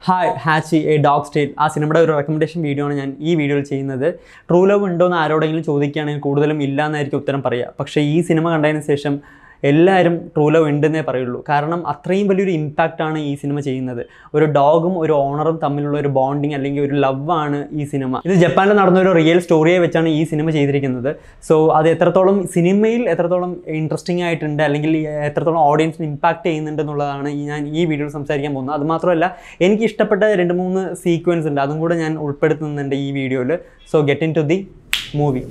hi Hachi a dog state ആ സിനിമയുടെ ഒരു റെക്കമെൻഡേഷൻ വീഡിയോ ആണ് ഞാൻ ഈ വീഡിയോയിൽ ചെയ്യുന്നത് ട്രൂ ലവ് ഉണ്ടോ എന്ന് ആരോടെങ്കിലും ചോദിക്കുകയാണെങ്കിൽ കൂടുതലും ഇല്ല എന്നായിരിക്കും ഉത്തരം പറയുക പക്ഷേ ഈ സിനിമ കണ്ടതിന് ശേഷം എല്ലാവരും ട്രൂ ലവ് ഉണ്ടെന്നേ പറയുള്ളൂ കാരണം അത്രയും വലിയൊരു ഇമ്പാക്റ്റ് ആണ് ഈ സിനിമ ചെയ്യുന്നത് ഒരു ഡോഗും ഒരു ഓണറും തമ്മിലുള്ള ഒരു ബോണ്ടിങ് അല്ലെങ്കിൽ ഒരു ലവ് ആണ് ഈ സിനിമ ഇത് ജപ്പാനിൽ നടന്ന ഒരു റിയൽ സ്റ്റോറിയെ വെച്ചാണ് ഈ സിനിമ ചെയ്തിരിക്കുന്നത് സോ അത് എത്രത്തോളം സിനിമയിൽ എത്രത്തോളം ഇൻട്രസ്റ്റിംഗ് ആയിട്ടുണ്ട് അല്ലെങ്കിൽ എത്രത്തോളം ഓഡിയൻസിന് ഇമ്പാക്റ്റ് ചെയ്യുന്നുണ്ട് എന്നുള്ളതാണ് ഈ ഞാൻ ഈ വീഡിയോയിൽ സംസാരിക്കാൻ പോകുന്നത് അത് മാത്രമല്ല എനിക്ക് ഇഷ്ടപ്പെട്ട രണ്ട് മൂന്ന് സീക്വൻസ് ഉണ്ട് അതും കൂടെ ഞാൻ ഉൾപ്പെടുത്തുന്നുണ്ട് ഈ വീഡിയോയിൽ so get into the movie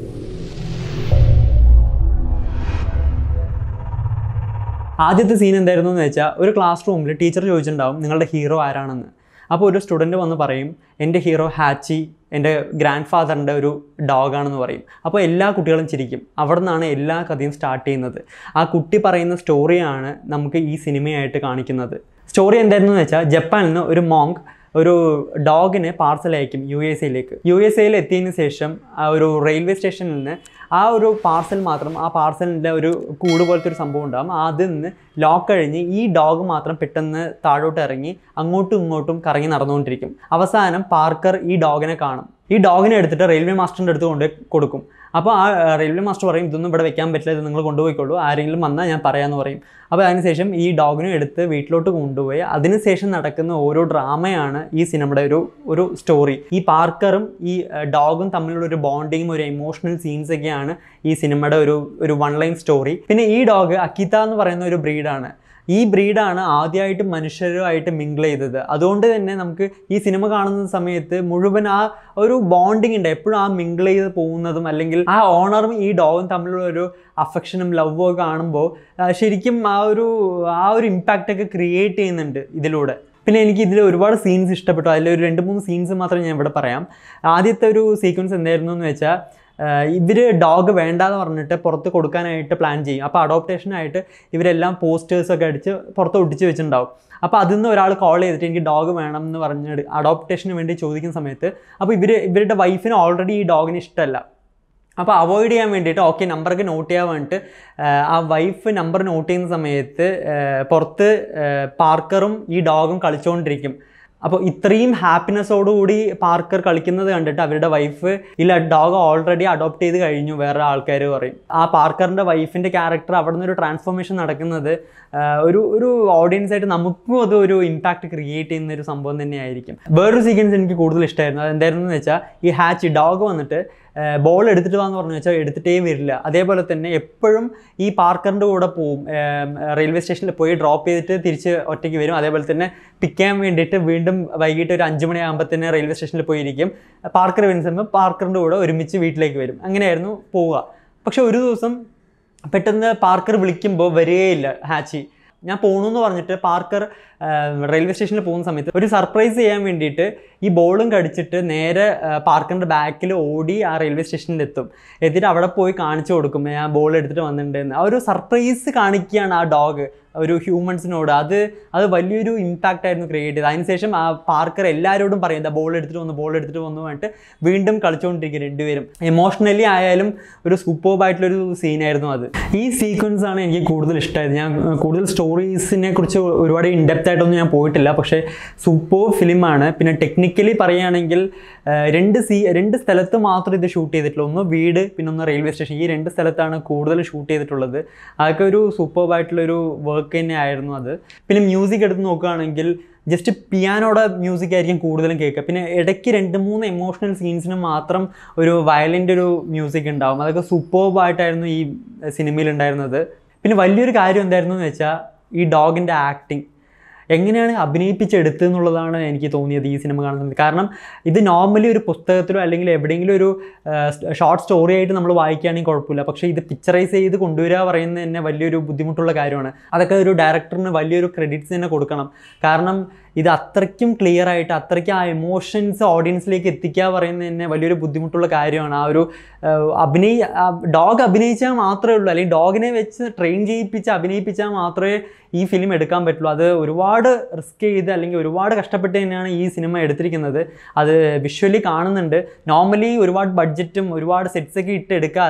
ആദ്യത്തെ സീൻ എന്തായിരുന്നു എന്ന് വെച്ചാൽ ഒരു ക്ലാസ് റൂമിൽ ടീച്ചർ ചോദിച്ചിട്ടുണ്ടാവും നിങ്ങളുടെ ഹീറോ ആരാണെന്ന് അപ്പോൾ ഒരു സ്റ്റുഡൻറ്റ് വന്ന് പറയും എൻ്റെ ഹീറോ ഹാച്ചി എൻ്റെ ഗ്രാൻഡ് ഫാദറിൻ്റെ ഒരു ഡോഗാണെന്ന് പറയും അപ്പോൾ എല്ലാ കുട്ടികളും ചിരിക്കും അവിടെ നിന്നാണ് എല്ലാ കഥയും സ്റ്റാർട്ട് ചെയ്യുന്നത് ആ കുട്ടി പറയുന്ന സ്റ്റോറിയാണ് നമുക്ക് ഈ സിനിമയായിട്ട് കാണിക്കുന്നത് സ്റ്റോറി എന്തായിരുന്നു എന്ന് വെച്ചാൽ ജപ്പാനിൽ നിന്ന് ഒരു മോങ്ക് ഒരു ഡോഗിനെ പാർസൽ അയക്കും യു എസ് എയിലേക്ക് യു എസ് എയിൽ എത്തിയതിന് ശേഷം ആ ഒരു റെയിൽവേ സ്റ്റേഷനിൽ നിന്ന് ആ ഒരു പാർസൽ മാത്രം ആ പാർസലിൻ്റെ ഒരു കൂട് പോലത്തെ ഒരു സംഭവം ഉണ്ടാകും അതിൽ നിന്ന് ലോക്ക് കഴിഞ്ഞ് ഈ ഡോഗ് മാത്രം പെട്ടെന്ന് താഴോട്ട് ഇറങ്ങി അങ്ങോട്ടും ഇങ്ങോട്ടും കറങ്ങി നടന്നുകൊണ്ടിരിക്കും അവസാനം പാർക്കർ ഈ ഡോഗിനെ കാണും ഈ ഡോഗിനെ എടുത്തിട്ട് റെയിൽവേ മാസ്റ്ററിൻ്റെ അടുത്ത് കൊണ്ട് കൊടുക്കും അപ്പോൾ ആ റെയിൽവേ മാസ്റ്റർ പറയും ഇതൊന്നും ഇവിടെ വെക്കാൻ പറ്റില്ല ഇത് നിങ്ങൾ കൊണ്ടുപോയിക്കോളൂ ആരെങ്കിലും വന്നാൽ ഞാൻ പറയാമെന്ന് പറയും അപ്പോൾ അതിനുശേഷം ഈ ഡോഗിനെ എടുത്ത് വീട്ടിലോട്ട് കൊണ്ടുപോയി അതിനുശേഷം നടക്കുന്ന ഓരോ ഡ്രാമയാണ് ഈ സിനിമയുടെ ഒരു ഒരു സ്റ്റോറി ഈ പാർക്കറും ഈ ഡോഗും തമ്മിലുള്ള ഒരു ബോണ്ടിങ്ങും ഒരു എമോഷണൽ സീൻസ് ഒക്കെയാണ് ഈ സിനിമയുടെ ഒരു ഒരു വൺ ലൈൻ സ്റ്റോറി പിന്നെ ഈ ഡോഗ് അക്കിത എന്ന് പറയുന്ന ഒരു ബ്രീഡാണ് ഈ ബ്രീഡാണ് ആദ്യമായിട്ട് മനുഷ്യരുമായിട്ട് മിങ്കിൾ ചെയ്തത് അതുകൊണ്ട് തന്നെ നമുക്ക് ഈ സിനിമ കാണുന്ന സമയത്ത് മുഴുവൻ ആ ഒരു ബോണ്ടിങ് ഉണ്ട് എപ്പോഴും ആ മിങ്കിൾ ചെയ്ത് പോകുന്നതും അല്ലെങ്കിൽ ആ ഓണറും ഈ ഡോഗും തമ്മിലുള്ള ഒരു അഫക്ഷനും ലവും ഒക്കെ കാണുമ്പോൾ ആ, ശരിക്കും ആ ഒരു ആ ഒരു ഇമ്പാക്റ്റ് ഒക്കെ ക്രിയേറ്റ് ചെയ്യുന്നുണ്ട് ഇതിലൂടെ പിന്നെ എനിക്ക് ഇതിൽ ഒരുപാട് സീൻസ് ഇഷ്ടപ്പെട്ടു അതിൽ ഒരു രണ്ട് മൂന്ന് സീൻസ് മാത്രം ഞാൻ ഇവിടെ പറയാം ആദ്യത്തെ ഒരു സീക്വൻസ് എന്തായിരുന്നു എന്ന് വെച്ചാൽ ഇവർ ഡോഗ് വേണ്ടാന്ന് പറഞ്ഞിട്ട് പുറത്ത് കൊടുക്കാനായിട്ട് പ്ലാൻ ചെയ്യും അപ്പോൾ അഡോപ്റ്റേഷനായിട്ട് ഇവരെല്ലാം പോസ്റ്റേഴ്സൊക്കെ അടിച്ച് പുറത്ത് ഒട്ടിച്ച് വെച്ചിട്ടുണ്ടാവും അപ്പോൾ അതിൽ നിന്ന് ഒരാൾ കോൾ ചെയ്തിട്ട് എനിക്ക് ഡോഗ് വേണം എന്ന് പറഞ്ഞ് അഡോപ്റ്റേഷന് വേണ്ടി ചോദിക്കുന്ന സമയത്ത് അപ്പോൾ ഇവർ ഇവരുടെ വൈഫിന് ഓൾറെഡി ഈ ഡോഗിന് ഇഷ്ടമല്ല അപ്പോൾ അവോയ്ഡ് ചെയ്യാൻ വേണ്ടിയിട്ട് ഓക്കെ നമ്പറൊക്കെ നോട്ട് ചെയ്യാൻ വേണ്ടിയിട്ട് ആഹ് ആ വൈഫ് നമ്പർ നോട്ട് ചെയ്യുന്ന സമയത്ത് ആഹ് പുറത്ത് ആഹ് പാർക്കറും ഈ ഡോഗും കളിച്ചുകൊണ്ടിരിക്കും അപ്പോൾ ഇത്രയും ഹാപ്പിനെസ്സോടുകൂടി പാർക്കർ കളിക്കുന്നത് കണ്ടിട്ട് അവരുടെ വൈഫ് ഇല്ല ഡോഗ് ഓൾറെഡി അഡോപ്റ്റ് ചെയ്ത് കഴിഞ്ഞു വേറെ ആൾക്കാർ പറയും ആ പാർക്കറിൻ്റെ വൈഫിൻ്റെ ക്യാരക്ടർ അവിടെ നിന്ന് ഒരു ട്രാൻസ്ഫോർമേഷൻ നടക്കുന്നത് ആഹ് ഒരു ഒരു ഓഡിയൻസ് ആയിട്ട് നമുക്കും അത് ഒരു ഇമ്പാക്റ്റ് ക്രിയേറ്റ് ചെയ്യുന്ന ഒരു സംഭവം തന്നെയായിരിക്കും വേറൊരു സീക്വൻസ് എനിക്ക് കൂടുതൽ ഇഷ്ടമായിരുന്നു അത് എന്തായിരുന്നു എന്ന് വെച്ചാൽ ഈ ഹാച്ച് ഡോഗ് വന്നിട്ട് ബോൾ എടുത്തിട്ട് വാന്ന് പറഞ്ഞു വെച്ചാൽ എടുത്തിട്ടേ വരില്ല അതേപോലെ തന്നെ എപ്പോഴും ഈ പാർക്കറിൻ്റെ കൂടെ പോവും റെയിൽവേ സ്റ്റേഷനിൽ പോയി ഡ്രോപ്പ് ചെയ്തിട്ട് തിരിച്ച് ഒറ്റയ്ക്ക് വരും അതേപോലെ തന്നെ പിക്ക് ചെയ്യാൻ വേണ്ടിയിട്ട് വീണ്ടും വൈകിട്ട് ഒരു അഞ്ച് മണിയാകുമ്പോൾ തന്നെ റെയിൽവേ സ്റ്റേഷനിൽ പോയിരിക്കും പാർക്കർ വരുന്ന സമയം പാർക്കറിൻ്റെ കൂടെ ഒരുമിച്ച് വീട്ടിലേക്ക് വരും അങ്ങനെയായിരുന്നു പോവുക പക്ഷെ ഒരു ദിവസം പെട്ടെന്ന് പാർക്കർ വിളിക്കുമ്പോൾ വരികയില്ല ഹാച്ചി ഞാൻ പോകണമെന്ന് പറഞ്ഞിട്ട് പാർക്കർ റെയിൽവേ സ്റ്റേഷനിൽ പോകുന്ന സമയത്ത് ഒരു സർപ്രൈസ് ചെയ്യാൻ വേണ്ടിയിട്ട് ഈ ബോളും കടിച്ചിട്ട് നേരെ പാർക്കറിൻ്റെ ബാക്കിൽ ഓടി ആ റെയിൽവേ സ്റ്റേഷനിൽ എത്തും എത്തിയിട്ട് അവിടെ പോയി കാണിച്ചു കൊടുക്കും ഞാൻ ബോൾ എടുത്തിട്ട് വന്നിട്ടുണ്ടെന്ന് ആ ഒരു സർപ്രൈസ് കാണിക്കുകയാണ് ആ ഡോഗ് ഒരു ഹ്യൂമൻസിനോട് അത് അത് വലിയൊരു ഇമ്പാക്റ്റ് ആയിരുന്നു ക്രിയേറ്റ് ചെയ്തത് അതിനുശേഷം ആ പാർക്കർ എല്ലാവരോടും പറയും എന്താ ബോൾ എടുത്തിട്ട് വന്നു ബോൾ എടുത്തിട്ട് വന്നു പറഞ്ഞിട്ട് വീണ്ടും കളിച്ചുകൊണ്ടിരിക്കും രണ്ടുപേരും എമോഷണലി ആയാലും ഒരു സൂപ്പർബായിട്ടുള്ളൊരു സീനായിരുന്നു അത് ഈ സീക്വൻസ് ആണ് എനിക്ക് കൂടുതൽ ഇഷ്ടമായത് ഞാൻ ഏർ, കൂടുതൽ സ്റ്റോറീസിനെ കുറിച്ച് ഒരുപാട് ഇൻഡെപ്ത് ആയിട്ടൊന്നും ഞാൻ പോയിട്ടില്ല പക്ഷേ സൂപ്പർ ഫിലിമാണ് പിന്നെ ടെക്നിക്കലി പറയുകയാണെങ്കിൽ ഏർ, രണ്ട് സീ രണ്ട് സ്ഥലത്ത് മാത്രം ഇത് ഷൂട്ട് ചെയ്തിട്ടുള്ളൂ ഒന്ന് വീട് പിന്നെ ഒന്ന് റെയിൽവേ സ്റ്റേഷൻ ഈ രണ്ട് സ്ഥലത്താണ് കൂടുതൽ ഷൂട്ട് ചെയ്തിട്ടുള്ളത് അതൊക്കെ ഒരു സൂപ്പർബായിട്ടുള്ളൊരു വർക്ക് തന്നെയായിരുന്നു അത് പിന്നെ മ്യൂസിക് എടുത്ത് നോക്കുകയാണെങ്കിൽ ജസ്റ്റ് പിയാനോടെ മ്യൂസിക് ആയിരിക്കും കൂടുതലും കേൾക്കുക പിന്നെ ഇടയ്ക്ക് രണ്ട് മൂന്ന് എമോഷണൽ സീൻസിന് മാത്രം ഒരു വയലിൻ്റെ ഒരു മ്യൂസിക് ഉണ്ടാവും അതൊക്കെ സൂപ്പർബായിട്ടായിരുന്നു ഈ സിനിമയിൽ ഉണ്ടായിരുന്നത് പിന്നെ വലിയൊരു കാര്യം എന്തായിരുന്നു എന്ന് വെച്ചാൽ ഈ ഡോഗിൻ്റെ ആക്ടിങ് എങ്ങനെയാണ് അഭിനയിപ്പിച്ചെടുത്തത് എന്നുള്ളതാണ് എനിക്ക് തോന്നിയത് ഈ സിനിമ കാണുന്നത് കാരണം ഇത് നോർമലി ഒരു പുസ്തകത്തിലോ അല്ലെങ്കിൽ എവിടെയെങ്കിലും ഒരു ഷോർട്ട് സ്റ്റോറി ആയിട്ട് നമ്മൾ വായിക്കുകയാണെങ്കിൽ കുഴപ്പമില്ല പക്ഷേ ഇത് പിക്ചറൈസ് ചെയ്ത് കൊണ്ടുവരിക പറയുന്നത് തന്നെ വലിയൊരു ബുദ്ധിമുട്ടുള്ള കാര്യമാണ് അതൊക്കെ ഒരു ഡയറക്ടറിന് വലിയൊരു ക്രെഡിറ്റ്സ് തന്നെ കൊടുക്കണം കാരണം ഇത് അത്രയ്ക്കും ക്ലിയർ ആയിട്ട് അത്രയ്ക്കും ആ എമോഷൻസ് ഓഡിയൻസിലേക്ക് എത്തിക്കുക പറയുന്നത് തന്നെ വലിയൊരു ബുദ്ധിമുട്ടുള്ള കാര്യമാണ് ആ ഒരു ആഹ്, അഭിനയി ഡോഗ് അഭിനയിച്ചാൽ മാത്രമേ ഉള്ളൂ അല്ലെങ്കിൽ ഡോഗിനെ വെച്ച് ട്രെയിൻ ചെയ്യിപ്പിച്ച് അഭിനയിപ്പിച്ചാൽ മാത്രമേ ഈ ഫിലിം എടുക്കാൻ പറ്റുള്ളൂ അത് ഒരുപാട് റിസ്ക് ചെയ്ത് അല്ലെങ്കിൽ ഒരുപാട് കഷ്ടപ്പെട്ട് തന്നെയാണ് ഈ സിനിമ എടുത്തിരിക്കുന്നത് അത് വിഷ്വലി കാണുന്നുണ്ട് നോർമലി ഒരുപാട് ബഡ്ജറ്റും ഒരുപാട് സെറ്റ്സ് ഒക്കെ ഇട്ട് എടുക്കാതെ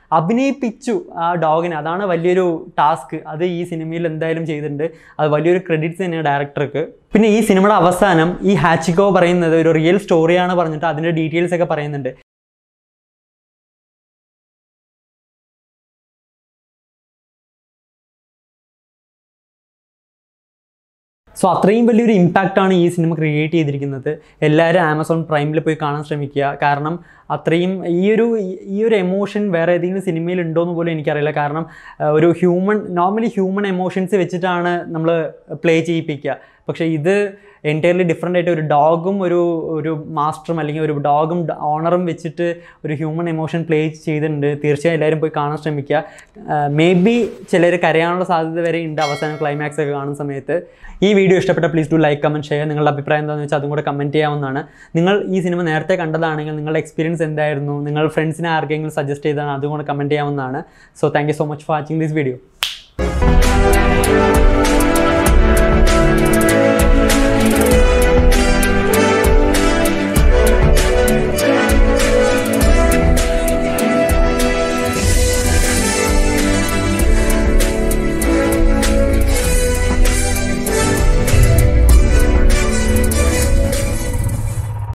അഭിനയിപ്പിച്ചു ആ ഡോഗിനെ അതാണ് വലിയൊരു ടാസ്ക് അത് ഈ സിനിമയിൽ എന്തായാലും ചെയ്തിട്ടുണ്ട് അത് വലിയൊരു ക്രെഡിറ്റ്സ് തന്നെയാണ് ഡയറക്ടർക്ക് പിന്നെ ഈ സിനിമയുടെ അവസാനം ഈ ഹാച്ചിക്കോ പറയുന്നത് ഒരു റിയൽ സ്റ്റോറിയാണ് പറഞ്ഞിട്ട് അതിൻ്റെ ഡീറ്റെയിൽസ് ഒക്കെ പറയുന്നുണ്ട് സോ അത്രയും വലിയൊരു ഇമ്പാക്റ്റാണ് ഈ സിനിമ ക്രിയേറ്റ് ചെയ്തിരിക്കുന്നത് എല്ലാവരും ആമസോൺ പ്രൈമിൽ പോയി കാണാൻ ശ്രമിക്കുക കാരണം അത്രയും ഈ ഒരു ഈ ഒരു എമോഷൻ വേറെ ഏതെങ്കിലും സിനിമയിൽ ഉണ്ടോ എന്ന് പോലും എനിക്കറിയില്ല കാരണം ആ, ഒരു ഹ്യൂമൻ നോർമലി ഹ്യൂമൻ എമോഷൻസ് വെച്ചിട്ടാണ് നമ്മൾ പ്ലേ ചെയ്യിപ്പിക്കുക പക്ഷേ ഇത് എൻറ്റയർലി ഡിഫറെൻ്റ് ആയിട്ട് ഒരു ഡോഗും ഒരു ഒരു മാസ്റ്ററും അല്ലെങ്കിൽ ഒരു ഡോഗും ഓണറും വെച്ചിട്ട് ഒരു ഹ്യൂമൻ എമോഷൻ പ്ലേ ചെയ്തിട്ടുണ്ട് തീർച്ചയായും എല്ലാവരും പോയി കാണാൻ ശ്രമിക്കുക മേ ബി ചിലർ കരയാനുള്ള സാധ്യത വരെ ഉണ്ട് അവസാനം ക്ലൈമാക്സ് ഒക്കെ കാണുന്ന സമയത്ത് ഈ വീഡിയോ ഇഷ്ടപ്പെട്ട please do like comment share നിങ്ങളുടെ അഭിപ്രായം എന്താണെന്ന് വെച്ചാൽ അതും കൂടെ കമൻറ്റ് ചെയ്യാവുന്നതാണ് നിങ്ങൾ ഈ സിനിമ നേരത്തെ കണ്ടതാണെങ്കിൽ നിങ്ങളുടെ എക്സ്പീരിയൻസ് എന്തായിരുന്നു നിങ്ങൾ ഫ്രണ്ട്സിനെ ആർക്കെങ്കിലും സജസ്റ്റ് ചെയ്താണ് അതും കൂടെ കമൻറ്റ് ചെയ്യാവുന്നതാണ് so thank you so much for watching this video